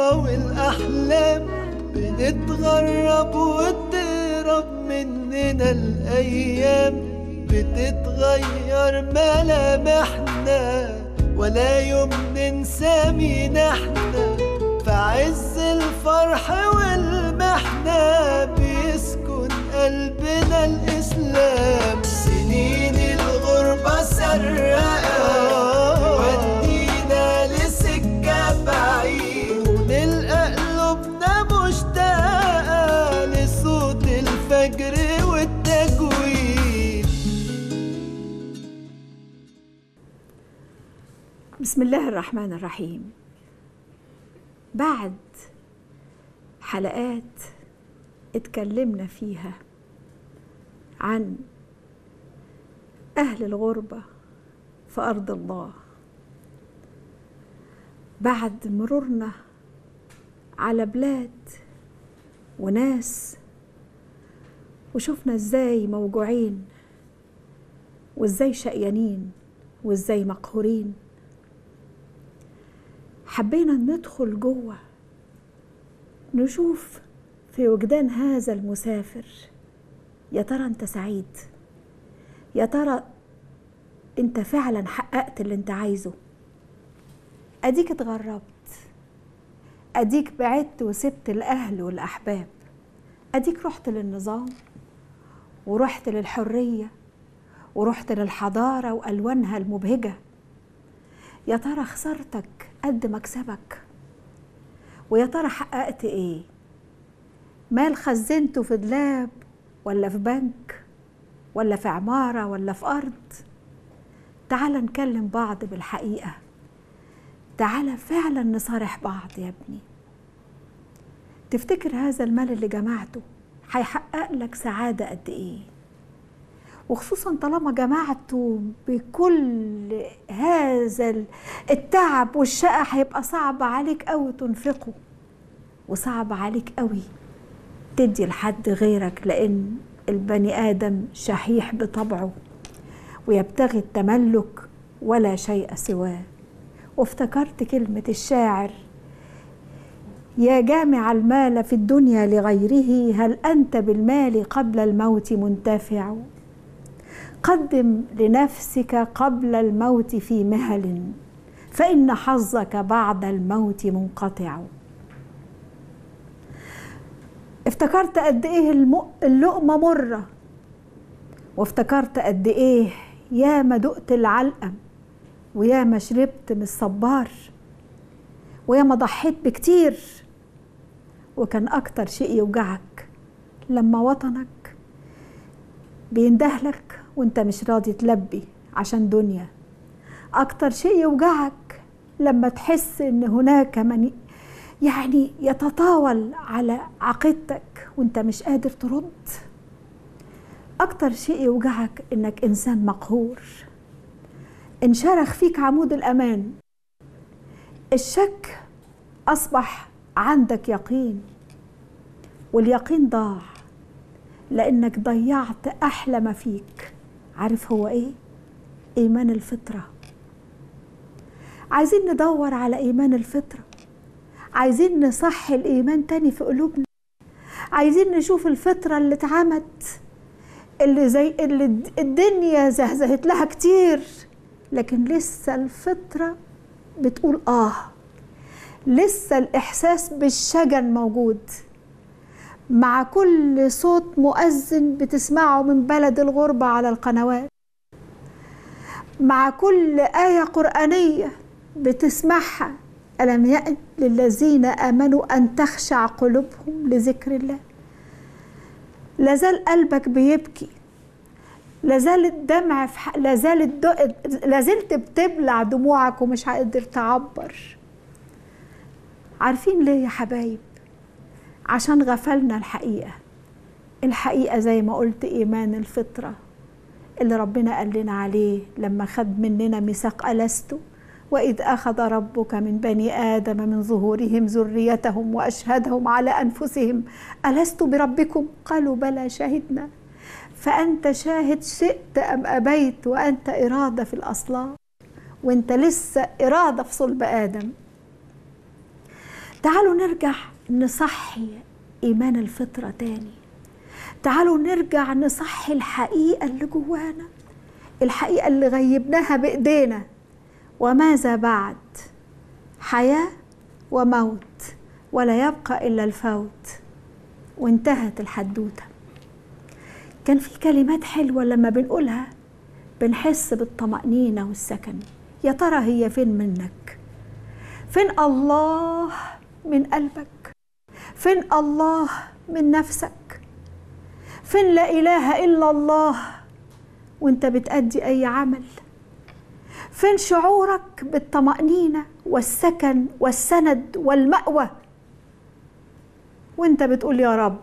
والأحلام بنتغرب وتهرب مننا الأيام بتتغير ملامحنا ولا يوم ننسى مين احنا في عز الفرح والمحنة بيسكن قلبنا الإسلام سنين الغربة سرقة ودينا لسكة بعيد ونلقى قلوبنا مشتاقة لصوت الفجر والتجويد بسم الله الرحمن الرحيم بعد حلقات اتكلمنا فيها عن أهل الغربة في أرض الله بعد مرورنا على بلاد وناس وشفنا ازاي موجوعين وازاي شقيانين وازاي مقهورين حبينا ندخل جوه نشوف في وجدان هذا المسافر يا ترى انت سعيد يا ترى انت فعلا حققت اللي انت عايزه اديك اتغربت اديك بعدت وسبت الاهل والاحباب اديك رحت للنظام ورحت للحريه ورحت للحضاره والوانها المبهجه يا ترى خسارتك قد مكسبك ويا ترى حققت ايه مال خزنته في دولاب ولا في بنك ولا في عمارة ولا في أرض تعال نكلم بعض بالحقيقة تعال فعلا نصارح بعض يا ابني تفتكر هذا المال اللي جمعته هيحقق لك سعادة قد ايه وخصوصا طالما جمعته بكل هذا التعب والشقة هيبقى صعب عليك قوي تنفقه وصعب عليك قوي تدي لحد غيرك لأن البني آدم شحيح بطبعه ويبتغي التملك ولا شيء سواه وافتكرت كلمة الشاعر يا جامع المال في الدنيا لغيره هل أنت بالمال قبل الموت منتفع قدم لنفسك قبل الموت في مهل فإن حظك بعد الموت منقطع افتكرت قد ايه اللقمه مره وافتكرت قد ايه يا ما دقت العلقم ويا ما شربت من الصبار ويا ما ضحيت بكتير وكان اكتر شيء يوجعك لما وطنك بيندهلك وانت مش راضي تلبي عشان دنيا اكتر شيء يوجعك لما تحس ان هناك من يعني يتطاول على عقيدتك وانت مش قادر ترد اكتر شيء يوجعك انك انسان مقهور انشرخ فيك عمود الامان الشك اصبح عندك يقين واليقين ضاع لانك ضيعت احلى ما فيك عارف هو ايه ايمان الفطره عايزين ندور على ايمان الفطره عايزين نصحي الايمان تاني في قلوبنا عايزين نشوف الفطره اللي اتعمت اللي زي اللي الدنيا زهزهت لها كتير لكن لسه الفطره بتقول اه لسه الاحساس بالشجن موجود مع كل صوت مؤذن بتسمعه من بلد الغربة على القنوات مع كل آية قرآنية بتسمعها ألم يأن للذين آمنوا أن تخشع قلوبهم لذكر الله لازال قلبك بيبكي لازال الدمع في ح... لازال الدو... لازلت بتبلع دموعك ومش قادر تعبر عارفين ليه يا حبايب عشان غفلنا الحقيقة الحقيقة زي ما قلت إيمان الفطرة اللي ربنا قال لنا عليه لما خد مننا ميثاق ألست وإذ أخذ ربك من بني آدم من ظهورهم ذريتهم وأشهدهم على أنفسهم ألست بربكم قالوا بلى شهدنا فأنت شاهد شئت أم أبيت وأنت إرادة في الأصلاب وأنت لسه إرادة في صلب آدم تعالوا نرجع نصحي إيمان الفطرة تاني تعالوا نرجع نصحي الحقيقة اللي جوانا الحقيقة اللي غيبناها بإيدينا وماذا بعد حياة وموت ولا يبقى إلا الفوت وانتهت الحدوتة كان في كلمات حلوة لما بنقولها بنحس بالطمأنينة والسكن يا ترى هي فين منك فين الله من قلبك فين الله من نفسك فين لا إله إلا الله وانت بتأدي أي عمل فين شعورك بالطمأنينة والسكن والسند والمأوى وانت بتقول يا رب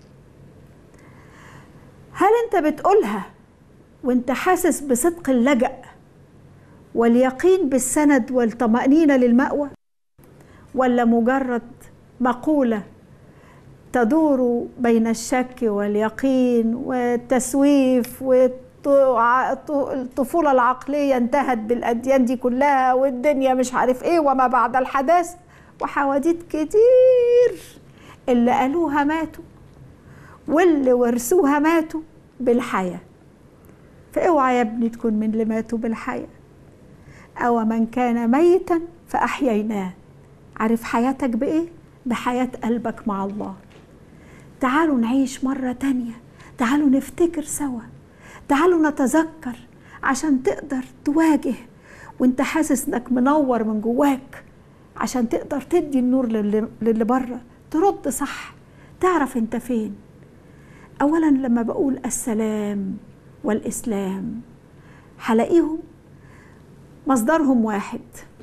هل انت بتقولها وانت حاسس بصدق اللجأ واليقين بالسند والطمأنينة للمأوى ولا مجرد مقولة تدور بين الشك واليقين والتسويف والطفولة العقلية انتهت بالأديان دي كلها والدنيا مش عارف ايه وما بعد الحداث وحواديت كتير اللي قالوها ماتوا واللي ورثوها ماتوا بالحياة فاوعى يا ابني تكون من اللي ماتوا بالحياة أو من كان ميتا فأحييناه عارف حياتك بإيه؟ بحياة قلبك مع الله تعالوا نعيش مرة تانية تعالوا نفتكر سوا تعالوا نتذكر عشان تقدر تواجه وانت حاسس انك منور من جواك عشان تقدر تدي النور للي, للي بره ترد صح تعرف انت فين اولا لما بقول السلام والاسلام هلاقيهم مصدرهم واحد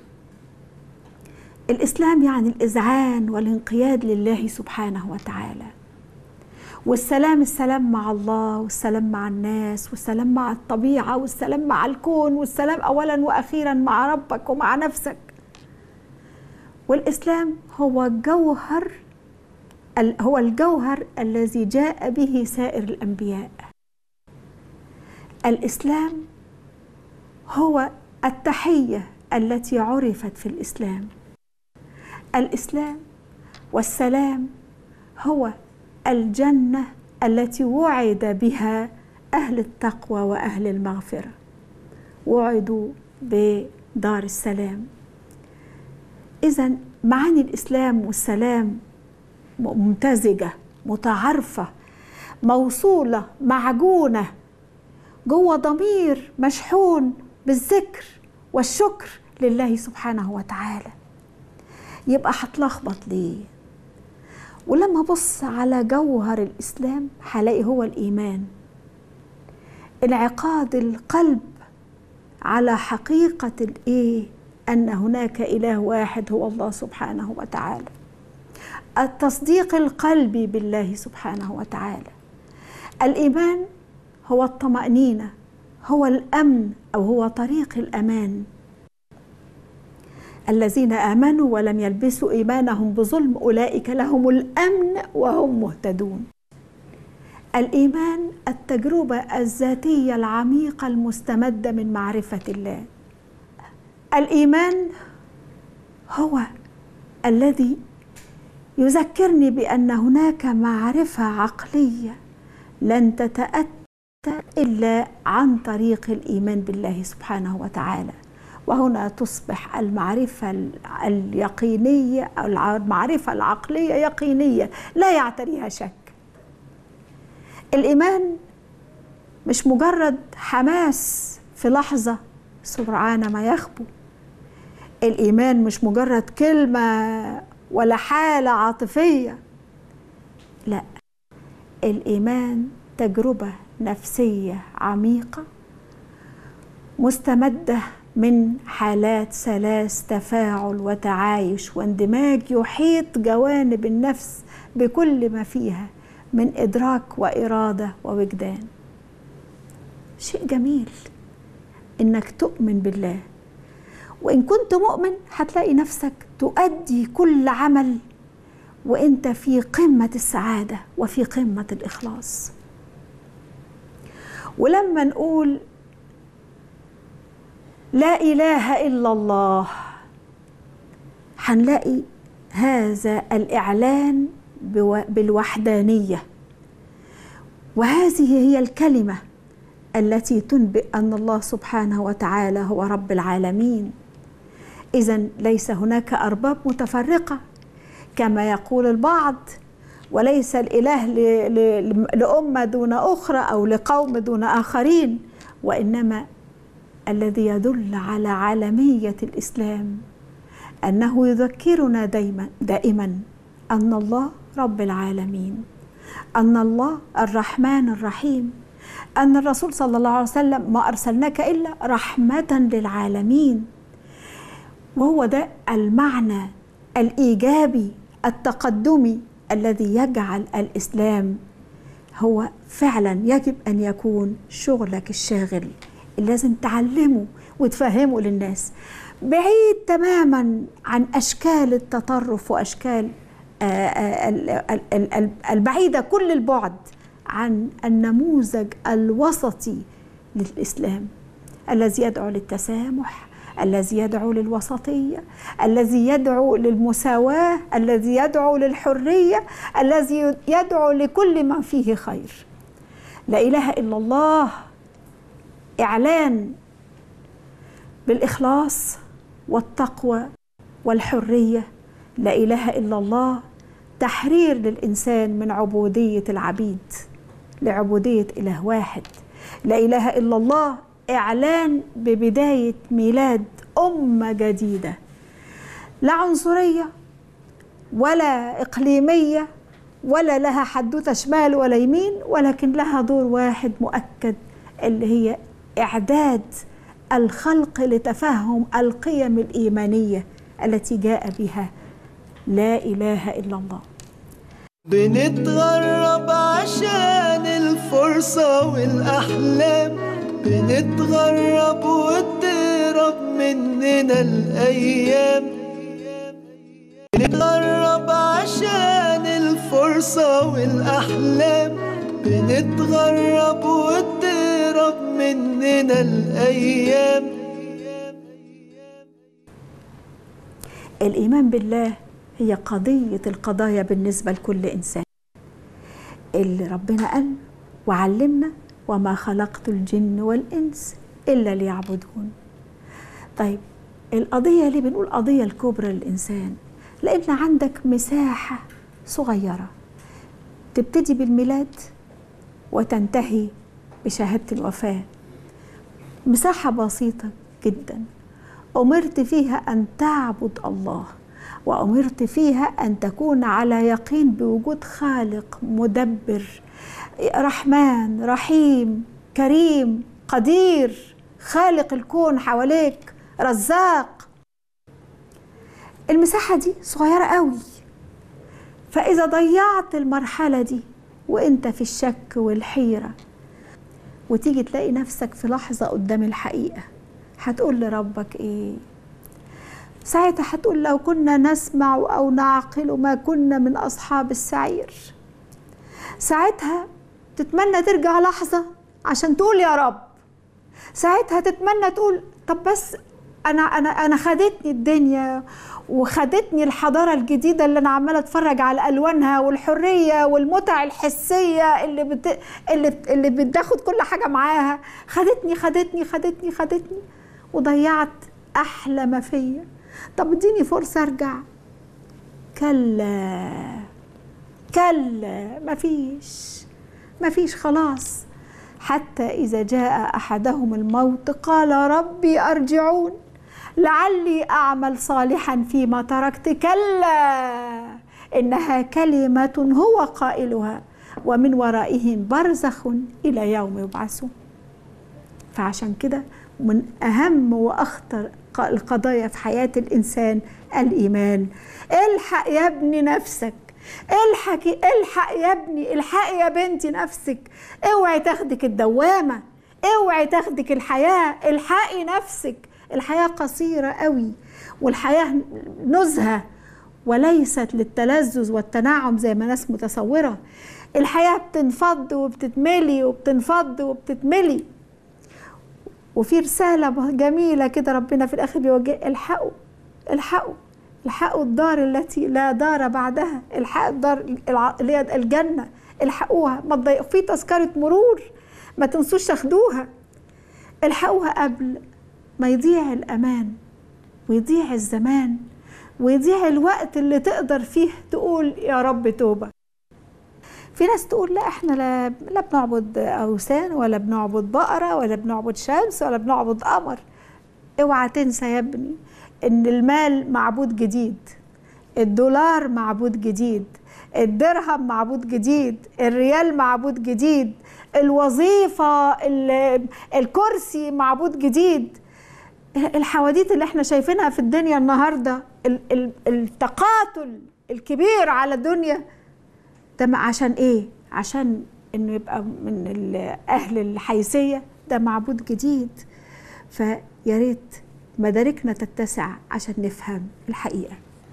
الاسلام يعني الاذعان والانقياد لله سبحانه وتعالى والسلام السلام مع الله والسلام مع الناس والسلام مع الطبيعه والسلام مع الكون والسلام اولا واخيرا مع ربك ومع نفسك والاسلام هو جوهر هو الجوهر الذي جاء به سائر الانبياء الاسلام هو التحيه التي عرفت في الاسلام الاسلام والسلام هو الجنه التي وعد بها اهل التقوى واهل المغفره وعدوا بدار السلام اذا معاني الاسلام والسلام ممتزجه متعارفه موصوله معجونه جوه ضمير مشحون بالذكر والشكر لله سبحانه وتعالى يبقى هتلخبط ليه ولما ابص على جوهر الاسلام هلاقي هو الايمان انعقاد القلب على حقيقه الايه ان هناك اله واحد هو الله سبحانه وتعالى التصديق القلبي بالله سبحانه وتعالى الايمان هو الطمانينه هو الامن او هو طريق الامان الذين امنوا ولم يلبسوا ايمانهم بظلم اولئك لهم الامن وهم مهتدون الايمان التجربه الذاتيه العميقه المستمده من معرفه الله الايمان هو الذي يذكرني بان هناك معرفه عقليه لن تتاتى الا عن طريق الايمان بالله سبحانه وتعالى وهنا تصبح المعرفة اليقينية أو المعرفة العقلية يقينية لا يعتريها شك الإيمان مش مجرد حماس في لحظة سرعان ما يخبو الإيمان مش مجرد كلمة ولا حالة عاطفية لا الإيمان تجربة نفسية عميقة مستمدة من حالات ثلاث تفاعل وتعايش واندماج يحيط جوانب النفس بكل ما فيها من ادراك واراده ووجدان شيء جميل انك تؤمن بالله وان كنت مؤمن هتلاقي نفسك تؤدي كل عمل وانت في قمه السعاده وفي قمه الاخلاص ولما نقول لا اله الا الله هنلاقي هذا الاعلان بالوحدانيه وهذه هي الكلمه التي تنبئ ان الله سبحانه وتعالى هو رب العالمين اذا ليس هناك ارباب متفرقه كما يقول البعض وليس الاله لامه دون اخرى او لقوم دون اخرين وانما الذي يدل على عالميه الاسلام انه يذكرنا دائما دائما ان الله رب العالمين ان الله الرحمن الرحيم ان الرسول صلى الله عليه وسلم ما ارسلناك الا رحمه للعالمين وهو ده المعنى الايجابي التقدمي الذي يجعل الاسلام هو فعلا يجب ان يكون شغلك الشاغل اللي لازم تعلمه وتفهمه للناس بعيد تماما عن اشكال التطرف واشكال البعيده كل البعد عن النموذج الوسطي للاسلام الذي يدعو للتسامح الذي يدعو للوسطيه الذي يدعو للمساواه الذي يدعو للحريه الذي يدعو لكل ما فيه خير لا اله الا الله اعلان بالاخلاص والتقوى والحريه لا اله الا الله تحرير للانسان من عبوديه العبيد لعبوديه اله واحد لا اله الا الله اعلان ببدايه ميلاد امه جديده لا عنصريه ولا اقليميه ولا لها حدوته شمال ولا يمين ولكن لها دور واحد مؤكد اللي هي اعداد الخلق لتفهم القيم الايمانيه التي جاء بها لا اله الا الله بنتغرب عشان الفرصة والأحلام بنتغرب وتهرب مننا الأيام بنتغرب عشان الفرصة والأحلام بنتغرب وتهرب مننا الأيام الايمان بالله هي قضيه القضايا بالنسبه لكل انسان اللي ربنا قال وعلمنا وما خلقت الجن والانس الا ليعبدون طيب القضيه ليه بنقول قضيه الكبرى للانسان لان عندك مساحه صغيره تبتدي بالميلاد وتنتهي بشهاده الوفاه مساحه بسيطه جدا امرت فيها ان تعبد الله وامرت فيها ان تكون على يقين بوجود خالق مدبر رحمن رحيم كريم قدير خالق الكون حواليك رزاق المساحه دي صغيره قوي فاذا ضيعت المرحله دي وانت في الشك والحيره وتيجي تلاقي نفسك في لحظه قدام الحقيقه هتقول لربك ايه ساعتها هتقول لو كنا نسمع او نعقل ما كنا من اصحاب السعير ساعتها تتمنى ترجع لحظه عشان تقول يا رب ساعتها تتمنى تقول طب بس انا انا انا خدتني الدنيا وخدتني الحضاره الجديده اللي انا عماله اتفرج على الوانها والحريه والمتع الحسيه اللي بت... اللي اللي بتاخد كل حاجه معاها خدتني خدتني خدتني خدتني وضيعت احلى ما فيا طب اديني فرصه ارجع كلا كلا مفيش مفيش خلاص حتى اذا جاء احدهم الموت قال ربي ارجعون لعلي اعمل صالحا فيما تركت كلا انها كلمه هو قائلها ومن ورائهم برزخ الى يوم يبعثون فعشان كده من اهم واخطر القضايا في حياه الانسان الايمان الحق يا ابني نفسك الحق الحق يا ابني الحق يا بنتي نفسك اوعي تاخدك الدوامه اوعي تاخدك الحياه الحقي نفسك الحياه قصيره قوي والحياه نزهه وليست للتلذذ والتنعم زي ما ناس متصوره الحياه بتنفض وبتتملي وبتنفض وبتتملي وفي رسالة جميلة كده ربنا في الآخر بيوجه الحقوا الحقوا الحقوا الدار التي لا دار بعدها الحقوا الدار الع- اللي هي الجنة الحقوها ما تضيقوا في تذكرة مرور ما تنسوش تاخدوها الحقوها قبل ما يضيع الأمان ويضيع الزمان ويضيع الوقت اللي تقدر فيه تقول يا رب توبة في ناس تقول لا احنا لا, لا بنعبد اوثان ولا بنعبد بقرة ولا بنعبد شمس ولا بنعبد قمر اوعى تنسى يا ابني ان المال معبود جديد الدولار معبود جديد الدرهم معبود جديد الريال معبود جديد الوظيفة ال- الكرسي معبود جديد الحواديت اللي احنا شايفينها في الدنيا النهاردة ال- ال- التقاتل الكبير على الدنيا ده ما- عشان ايه عشان انه يبقى من ال- اهل الحيثيه ده معبود جديد فيا ريت مداركنا تتسع عشان نفهم الحقيقه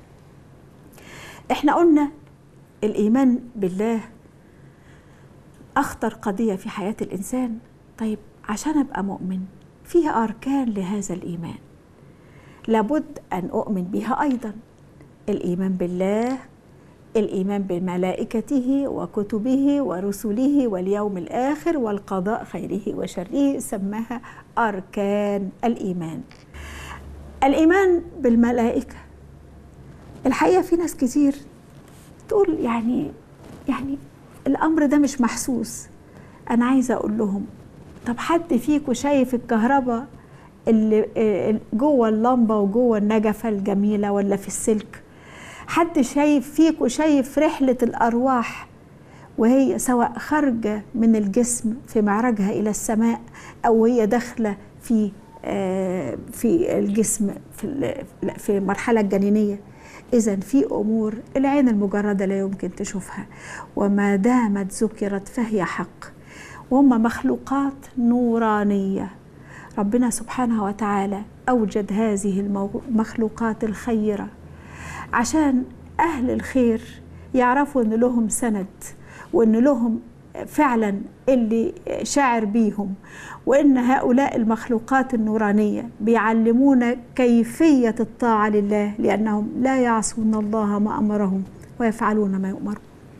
احنا قلنا الايمان بالله اخطر قضيه في حياه الانسان طيب عشان ابقى مؤمن فيها اركان لهذا الايمان لابد ان اؤمن بها ايضا الايمان بالله الايمان بملائكته وكتبه ورسله واليوم الاخر والقضاء خيره وشره سماها اركان الايمان الايمان بالملائكه الحقيقه في ناس كتير تقول يعني يعني الامر ده مش محسوس انا عايزه اقول لهم طب حد فيكم شايف الكهرباء اللي آه، جوه اللمبه وجوه النجفه الجميله ولا في السلك حد شايف فيكم شايف رحله الارواح وهي سواء خارجه من الجسم في معرجها الى السماء او هي داخله في آه، في الجسم في ال- في المرحله الجنينيه اذا في امور العين المجرده لا يمكن تشوفها وما دامت ذكرت فهي حق وهم مخلوقات نورانيه ربنا سبحانه وتعالى اوجد هذه المو- المخلوقات الخيره عشان اهل الخير يعرفوا ان لهم سند وان لهم فعلا اللي شاعر بيهم وان هؤلاء المخلوقات النورانيه بيعلمونا كيفيه الطاعه لله لانهم لا يعصون الله ما امرهم ويفعلون ما يؤمرون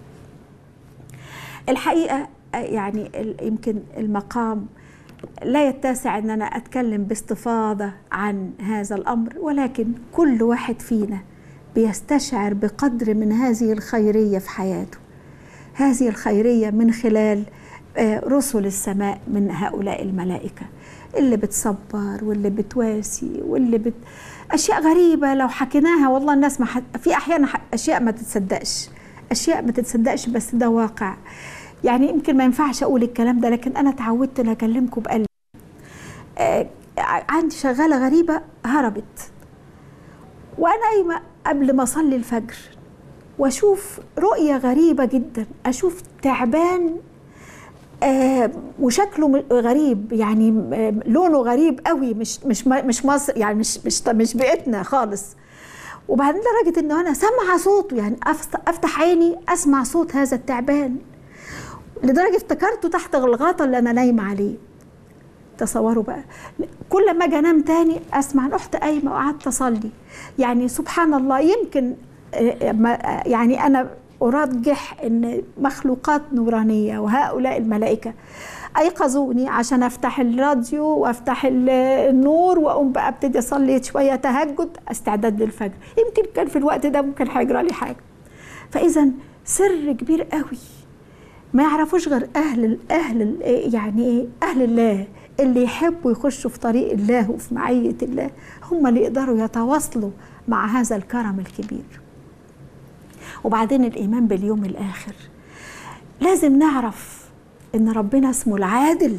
الحقيقه يعني ال- يمكن المقام لا يتسع ان انا اتكلم باستفاضه عن هذا الامر ولكن كل واحد فينا بيستشعر بقدر من هذه الخيريه في حياته هذه الخيريه من خلال آه، رسل السماء من هؤلاء الملائكه اللي بتصبر واللي بتواسي واللي بت... اشياء غريبه لو حكيناها والله الناس ما حت... في احيانا ح- اشياء ما تتصدقش اشياء ما تتصدقش بس ده واقع يعني يمكن ما ينفعش اقول الكلام ده لكن انا اتعودت ان اكلمكم بقلبي آه، عندي شغاله غريبه هربت وانا قايمه قبل ما اصلي الفجر واشوف رؤيه غريبه جدا اشوف تعبان آه وشكله م- غريب يعني آه لونه غريب قوي مش مش م- مش مصر يعني مش مش مش بيئتنا خالص وبعدين لدرجه ان انا سامعه صوته يعني أفت- افتح عيني اسمع صوت هذا التعبان لدرجه افتكرته تحت الغطا اللي انا نايمه عليه تصوروا بقى كل ما اجي انام تاني اسمع رحت قايمه وقعدت اصلي يعني سبحان الله يمكن آه، ما- آه، يعني انا ارجح ان مخلوقات نورانيه وهؤلاء الملائكه ايقظوني عشان افتح الراديو وافتح ال- النور واقوم بقى ابتدي اصلي شويه تهجد استعداد للفجر يمكن كان في الوقت ده ممكن هيجرى لي حاجه فاذا سر كبير قوي ما يعرفوش غير اهل اهل ال- يعني ايه اهل الله اللي يحبوا يخشوا في طريق الله وفي معيه الله هم اللي يقدروا يتواصلوا مع هذا الكرم الكبير وبعدين الايمان باليوم الاخر لازم نعرف ان ربنا اسمه العادل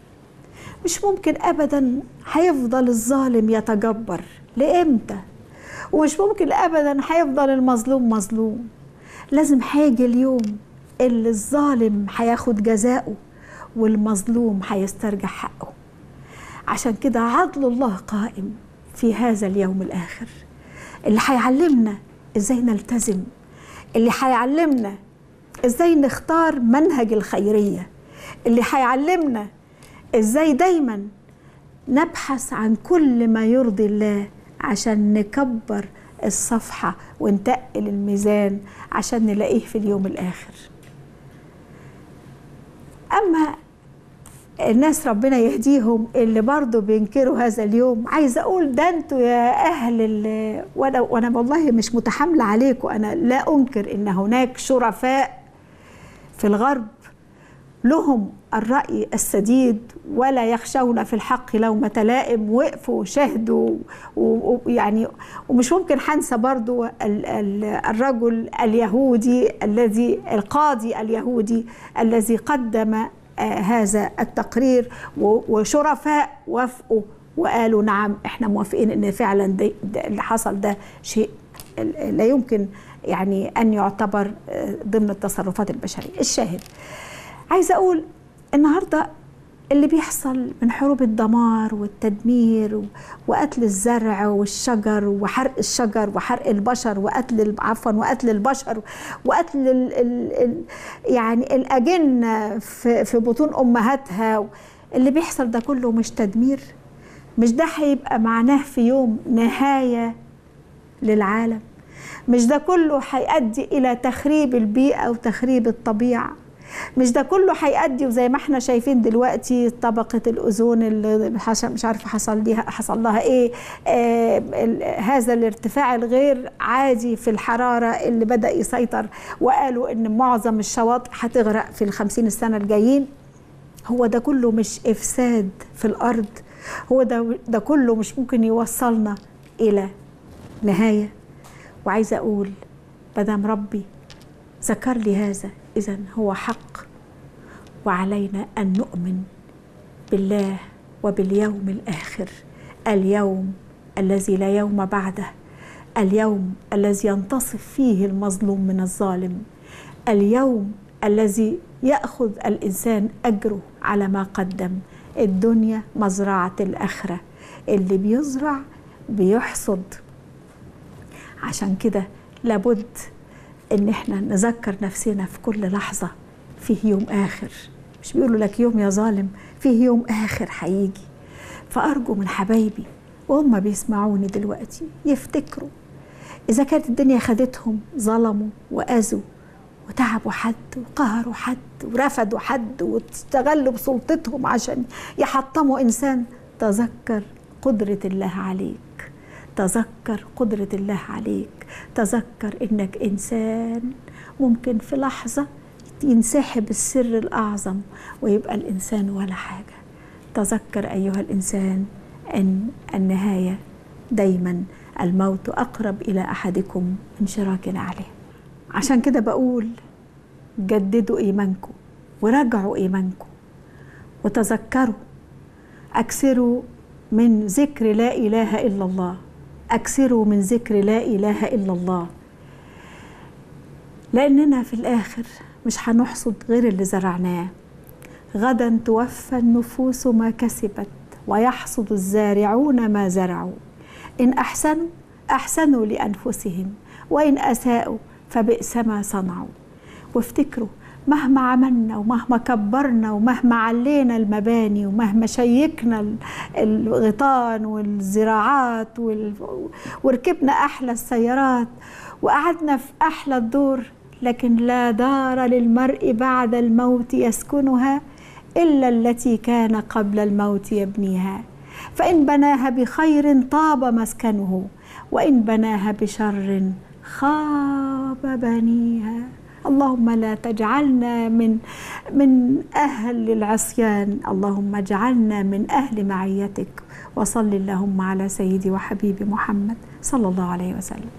مش ممكن ابدا هيفضل الظالم يتجبر لامتى ومش ممكن ابدا هيفضل المظلوم مظلوم لازم هيجي اليوم اللي الظالم هياخد جزاؤه والمظلوم هيسترجع حقه عشان كده عدل الله قائم في هذا اليوم الاخر اللي هيعلمنا ازاي نلتزم اللي هيعلمنا ازاي نختار منهج الخيريه اللي هيعلمنا ازاي دايما نبحث عن كل ما يرضي الله عشان نكبر الصفحة ونتقل الميزان عشان نلاقيه في اليوم الآخر أما الناس ربنا يهديهم اللي برضو بينكروا هذا اليوم عايزه اقول ده انتوا يا اهل ال- وانا وانا والله مش متحامله عليكم انا لا انكر ان هناك شرفاء في الغرب لهم الرأي السديد ولا يخشون في الحق لومة لائم وقفوا وشهدوا ويعني ومش ممكن حنسى برضو ال- ال- الرجل اليهودي الذي القاضي اليهودي الذي قدم آه، هذا التقرير و- وشرفاء وافقوا وقالوا نعم احنا موافقين ان فعلا ده ده اللي حصل ده شيء لا يمكن يعني ان يعتبر آه، ضمن التصرفات البشريه الشاهد عايزه اقول النهارده اللي بيحصل من حروب الدمار والتدمير و- وقتل الزرع والشجر وحرق الشجر وحرق البشر وقتل ال- عفوا وقتل البشر وقتل ال ال ال يعني الأجنة في, في بطون أمهاتها اللي بيحصل ده كله مش تدمير مش ده هيبقى معناه في يوم نهاية للعالم مش ده كله هيؤدي إلى تخريب البيئة وتخريب الطبيعة مش ده كله هيؤدي وزي ما احنا شايفين دلوقتي طبقة الأوزون اللي حش- مش عارفة حصل ليها حصل لها ايه آه ال- هذا الارتفاع الغير عادي في الحرارة اللي بدأ يسيطر وقالوا ان معظم الشواطئ هتغرق في الخمسين السنة الجايين هو ده كله مش إفساد في الأرض هو ده, ده كله مش ممكن يوصلنا إلى نهاية وعايزة أقول مدام ربي ذكر لي هذا إذا هو حق وعلينا أن نؤمن بالله وباليوم الآخر اليوم الذي لا يوم بعده اليوم الذي ينتصف فيه المظلوم من الظالم اليوم الذي ياخذ الانسان اجره على ما قدم الدنيا مزرعه الاخره اللي بيزرع بيحصد عشان كده لابد ان احنا نذكر نفسنا في كل لحظه فيه يوم اخر مش بيقولوا لك يوم يا ظالم فيه يوم اخر هيجي فارجو من حبايبي وهم بيسمعوني دلوقتي يفتكروا اذا كانت الدنيا خدتهم ظلموا واذوا وتعبوا حد وقهروا حد ورفضوا حد واستغلوا بسلطتهم عشان يحطموا انسان تذكر قدره الله عليك تذكر قدرة الله عليك تذكر انك انسان ممكن في لحظة ينسحب السر الاعظم ويبقى الانسان ولا حاجة تذكر ايها الانسان ان النهاية دايما الموت اقرب الى احدكم من شراك عليه عشان كده بقول جددوا ايمانكم وراجعوا ايمانكم وتذكروا اكثروا من ذكر لا اله الا الله اكثروا من ذكر لا اله الا الله لاننا في الاخر مش هنحصد غير اللي زرعناه غدا توفى النفوس ما كسبت ويحصد الزارعون ما زرعوا ان احسنوا احسنوا لانفسهم وان اساءوا فبئس ما صنعوا وافتكروا مهما عملنا ومهما كبرنا ومهما علينا المباني ومهما شيكنا الغيطان والزراعات وال... وركبنا احلى السيارات وقعدنا في احلى الدور لكن لا دار للمرء بعد الموت يسكنها الا التي كان قبل الموت يبنيها فان بناها بخير طاب مسكنه وان بناها بشر خاب بنيها اللهم لا تجعلنا من من اهل العصيان اللهم اجعلنا من اهل معيتك وصل اللهم على سيدي وحبيبي محمد صلى الله عليه وسلم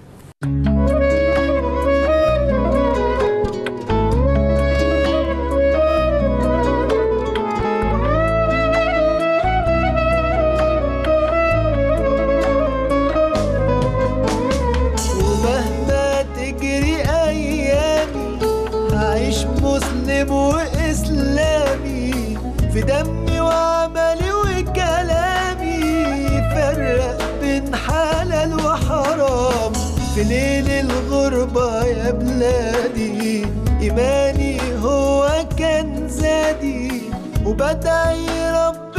ومهما تجري ايامي هعيش مسلم واسلامي في دمي وعملي وكلامي فرق بين حلال وحرام في ليل الغربة يا بلادي إيماني هو كان زادي وبدعي رب